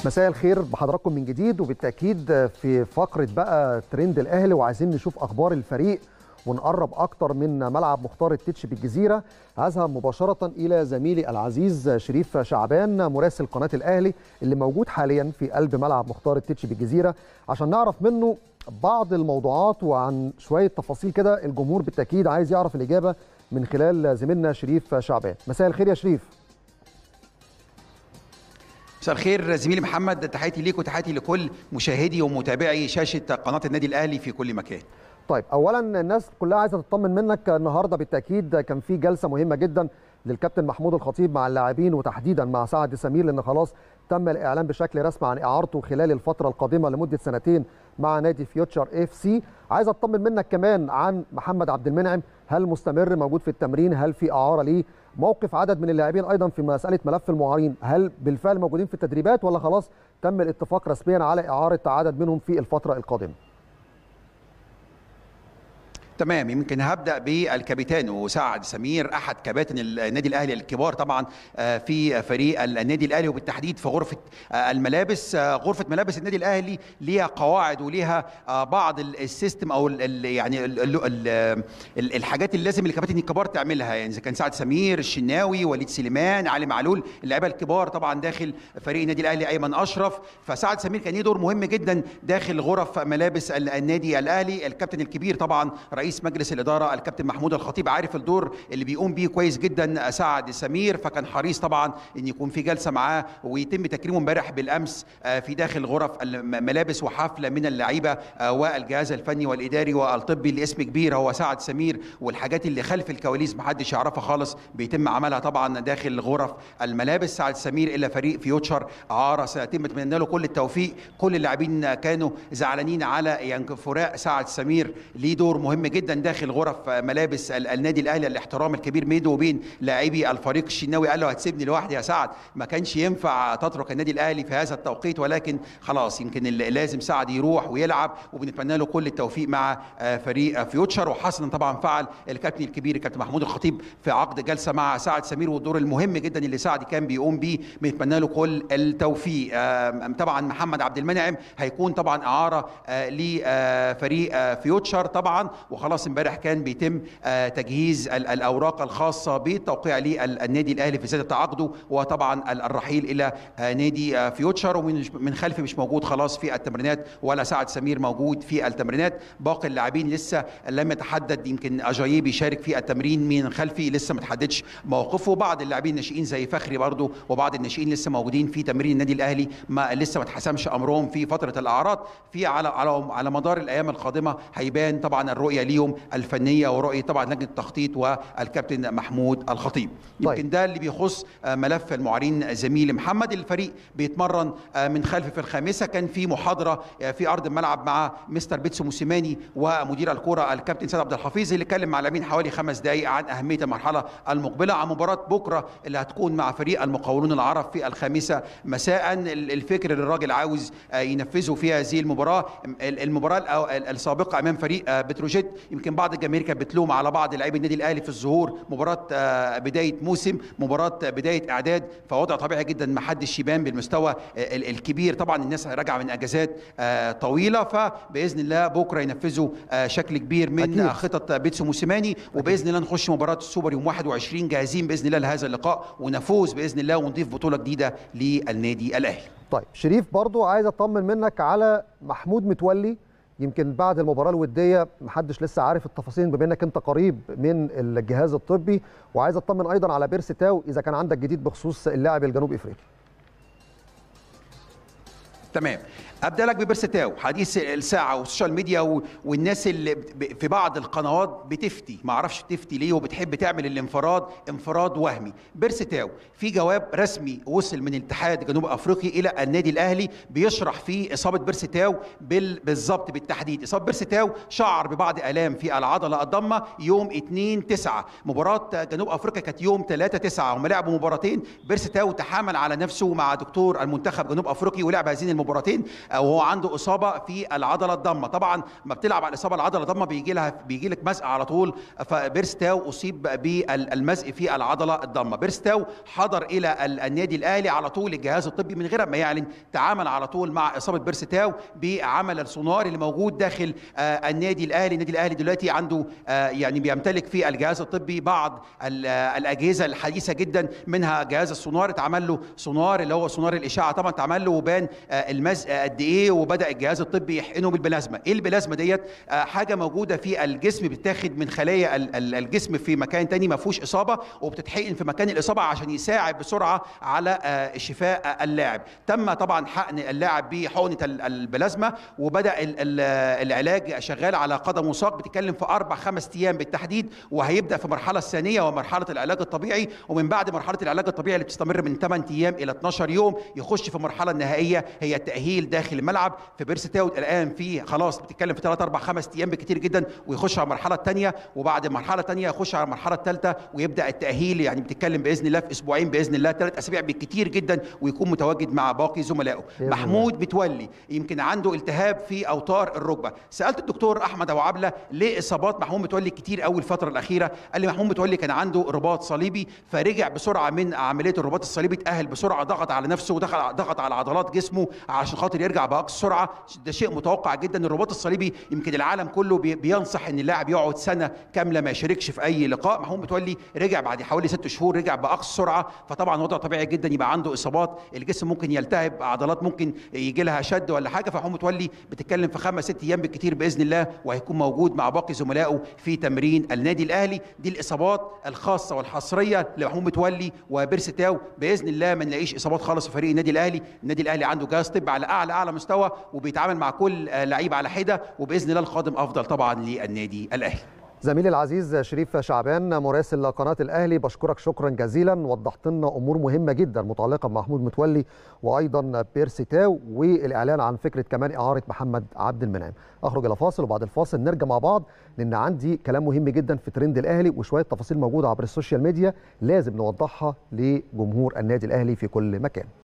مساء الخير بحضراتكم من جديد وبالتاكيد في فقره بقى ترند الاهلي وعايزين نشوف اخبار الفريق ونقرب اكتر من ملعب مختار التتش بالجزيره هذهب مباشره الى زميلي العزيز شريف شعبان مراسل قناه الاهلي اللي موجود حاليا في قلب ملعب مختار التتش بالجزيره عشان نعرف منه بعض الموضوعات وعن شويه تفاصيل كده الجمهور بالتاكيد عايز يعرف الاجابه من خلال زميلنا شريف شعبان مساء الخير يا شريف مساء الخير زميلي محمد تحياتي ليك وتحياتي لكل مشاهدي ومتابعي شاشه قناه النادي الاهلي في كل مكان طيب اولا الناس كلها عايزه تطمن منك النهارده بالتاكيد كان في جلسه مهمه جدا للكابتن محمود الخطيب مع اللاعبين وتحديدا مع سعد سمير لان خلاص تم الاعلان بشكل رسمي عن اعارته خلال الفتره القادمه لمده سنتين مع نادي فيوتشر اف سي عايز اطمن منك كمان عن محمد عبد المنعم هل مستمر موجود في التمرين هل في اعاره ليه موقف عدد من اللاعبين ايضا في مساله ملف المعارين هل بالفعل موجودين في التدريبات ولا خلاص تم الاتفاق رسميا على اعاره عدد منهم في الفتره القادمه تمام يمكن هبدا بالكابيتان وسعد سمير احد كباتن النادي الاهلي الكبار طبعا في فريق النادي الاهلي وبالتحديد في غرفه الملابس غرفه ملابس النادي الاهلي ليها قواعد وليها بعض السيستم او ال يعني ال ال الحاجات اللي لازم الكباتن الكبار تعملها يعني اذا كان سعد سمير الشناوي وليد سليمان علي معلول اللعيبه الكبار طبعا داخل فريق النادي الاهلي ايمن اشرف فسعد سمير كان ليه دور مهم جدا داخل غرف ملابس النادي الاهلي الكابتن الكبير طبعا رئيس مجلس الاداره الكابتن محمود الخطيب عارف الدور اللي بيقوم بيه كويس جدا سعد سمير فكان حريص طبعا ان يكون في جلسه معاه ويتم تكريمه امبارح بالامس في داخل غرف الملابس وحفله من اللعيبه والجهاز الفني والاداري والطبي اللي اسم كبير هو سعد سمير والحاجات اللي خلف الكواليس محدش يعرفها خالص بيتم عملها طبعا داخل غرف الملابس سعد سمير الى فريق فيوتشر اعاره سيتم اتمنى له كل التوفيق كل اللاعبين كانوا زعلانين على يعني فراق سعد سمير ليه دور مهم جدا داخل غرف ملابس النادي الاهلي الاحترام الكبير بينه وبين لاعبي الفريق الشناوي قال له هتسيبني لوحدي يا سعد ما كانش ينفع تترك النادي الاهلي في هذا التوقيت ولكن خلاص يمكن لازم سعد يروح ويلعب وبنتمنى له كل التوفيق مع فريق فيوتشر وحسنا طبعا فعل الكابتن الكبير الكابتن محمود الخطيب في عقد جلسه مع سعد سمير والدور المهم جدا اللي سعد كان بيقوم بيه بنتمنى له كل التوفيق طبعا محمد عبد المنعم هيكون طبعا اعاره لفريق فيوتشر طبعا وخلاص امبارح كان بيتم تجهيز الاوراق الخاصه بالتوقيع للنادي الاهلي في سدة تعاقده وطبعا الرحيل الى نادي فيوتشر ومن خلفه مش موجود خلاص في التمرينات ولا سعد سمير موجود في التمرينات باقي اللاعبين لسه لم يتحدد يمكن اجاييه بيشارك في التمرين من خلفي لسه ما تحددش موقفه بعض اللاعبين الناشئين زي فخري برضه وبعض الناشئين لسه موجودين في تمرين النادي الاهلي ما لسه ما اتحسمش امرهم في فتره الاعراض في على على على مدار الايام القادمه هيبان طبعا الرؤيه ليهم الفنيه ورؤيه طبعا لجنه التخطيط والكابتن محمود الخطيب يمكن طيب. ده اللي بيخص ملف المعارين زميلي محمد الفريق بيتمرن من خلف في الخامسه كان في محاضره في ارض الملعب مع مستر بيتسو موسيماني ومدير الكره الكابتن سيد عبد الحفيظ اللي اتكلم مع اللاعبين حوالي خمس دقائق عن اهميه المرحله المقبله عن مباراه بكره اللي هتكون مع فريق المقاولون العرب في الخامسه مساء الفكر اللي الراجل عاوز ينفذه في هذه المباراه المباراه السابقه امام فريق بتروجيت يمكن بعض الجماهير كانت بتلوم على بعض لاعبي النادي الاهلي في الظهور مباراه بدايه موسم مباراه بدايه اعداد فوضع طبيعي جدا ما حدش يبان بالمستوى الكبير طبعا الناس راجعه من اجازات طويله فباذن الله بكره ينفذوا شكل كبير من أكيد. خطط بيتسو موسيماني وباذن الله نخش مباراه السوبر يوم 21 جاهزين باذن الله لهذا اللقاء ونفوز باذن الله ونضيف بطوله جديده للنادي الاهلي طيب شريف برضو عايز اطمن منك على محمود متولي يمكن بعد المباراه الوديه محدش لسه عارف التفاصيل بما انك انت قريب من الجهاز الطبي وعايز اطمن ايضا على بيرس تاو اذا كان عندك جديد بخصوص اللاعب الجنوب افريقي تمام ابدا لك ببرستاو حديث الساعه والسوشيال ميديا والناس اللي في بعض القنوات بتفتي ما اعرفش بتفتي ليه وبتحب تعمل الانفراد انفراد وهمي بيرستاو في جواب رسمي وصل من الاتحاد جنوب افريقي الى النادي الاهلي بيشرح فيه اصابه بيرستاو بالظبط بالتحديد اصابه بيرستاو شعر ببعض الام في العضله الضمه يوم 2 9 مباراه جنوب افريقيا كانت يوم 3 9 هم لعبوا مباراتين بيرستاو تحامل على نفسه مع دكتور المنتخب جنوب افريقي ولعب هذه المباراه مباراتين وهو عنده اصابه في العضله الضمه طبعا ما بتلعب على الاصابه العضله الضمه بيجي لها بيجي لك مزق على طول فبيرستاو اصيب بالمزق في العضله الضمه بيرستاو حضر الى النادي الاهلي على طول الجهاز الطبي من غير ما يعلن تعامل على طول مع اصابه بيرستاو بعمل السونار اللي موجود داخل النادي الاهلي النادي الاهلي دلوقتي عنده يعني بيمتلك في الجهاز الطبي بعض الاجهزه الحديثه جدا منها جهاز السونار اتعمل له سونار اللي هو سونار الاشعه طبعا اتعمل له وبان المزق قد ايه وبدا الجهاز الطبي يحقنه بالبلازما ايه البلازما ديت حاجه موجوده في الجسم بتاخد من خلايا الجسم في مكان تاني ما فيهوش اصابه وبتتحقن في مكان الاصابه عشان يساعد بسرعه على شفاء اللاعب تم طبعا حقن اللاعب بحقنه البلازما وبدا العلاج شغال على قدم وساق بتتكلم في اربع خمس ايام بالتحديد وهيبدا في المرحله الثانيه ومرحله العلاج الطبيعي ومن بعد مرحله العلاج الطبيعي اللي بتستمر من 8 ايام الى 12 يوم يخش في المرحله النهائيه هي التاهيل داخل الملعب في بيرس تاو الان في خلاص بتتكلم في 3 4 5 ايام بكتير جدا ويخش على المرحله الثانيه وبعد المرحله الثانيه يخش على المرحله الثالثه ويبدا التاهيل يعني بتتكلم باذن الله في اسبوعين باذن الله ثلاث اسابيع بالكتير جدا ويكون متواجد مع باقي زملائه محمود متولي يمكن عنده التهاب في اوتار الركبه سالت الدكتور احمد ابو عبله ليه اصابات محمود متولي كتير قوي الفتره الاخيره قال لي محمود متولي كان عنده رباط صليبي فرجع بسرعه من عمليه الرباط الصليبي تاهل بسرعه ضغط على نفسه ودخل ضغط على عضلات جسمه عشان خاطر يرجع باقصى سرعه ده شيء متوقع جدا الرباط الصليبي يمكن العالم كله بينصح ان اللاعب يقعد سنه كامله ما يشاركش في اي لقاء محمود متولي رجع بعد حوالي ست شهور رجع باقصى سرعه فطبعا وضع طبيعي جدا يبقى عنده اصابات الجسم ممكن يلتهب عضلات ممكن يجي لها شد ولا حاجه فمحمود متولي بتتكلم في خمس ست ايام بالكثير باذن الله وهيكون موجود مع باقي زملائه في تمرين النادي الاهلي دي الاصابات الخاصه والحصريه لمحمود متولي وبيرس تاو باذن الله ما نلاقيش اصابات خالص في فريق النادي الاهلي النادي الاهلي عنده جهاز طبي على اعلى اعلى مستوى وبيتعامل مع كل لعيب على حده وباذن الله القادم افضل طبعا للنادي الاهلي زميلي العزيز شريف شعبان مراسل قناه الاهلي بشكرك شكرا جزيلا وضحت لنا امور مهمه جدا متعلقه بمحمود متولي وايضا بيرسي تاو والاعلان عن فكره كمان اعاره محمد عبد المنعم اخرج الى فاصل وبعد الفاصل نرجع مع بعض لان عندي كلام مهم جدا في ترند الاهلي وشويه تفاصيل موجوده عبر السوشيال ميديا لازم نوضحها لجمهور النادي الاهلي في كل مكان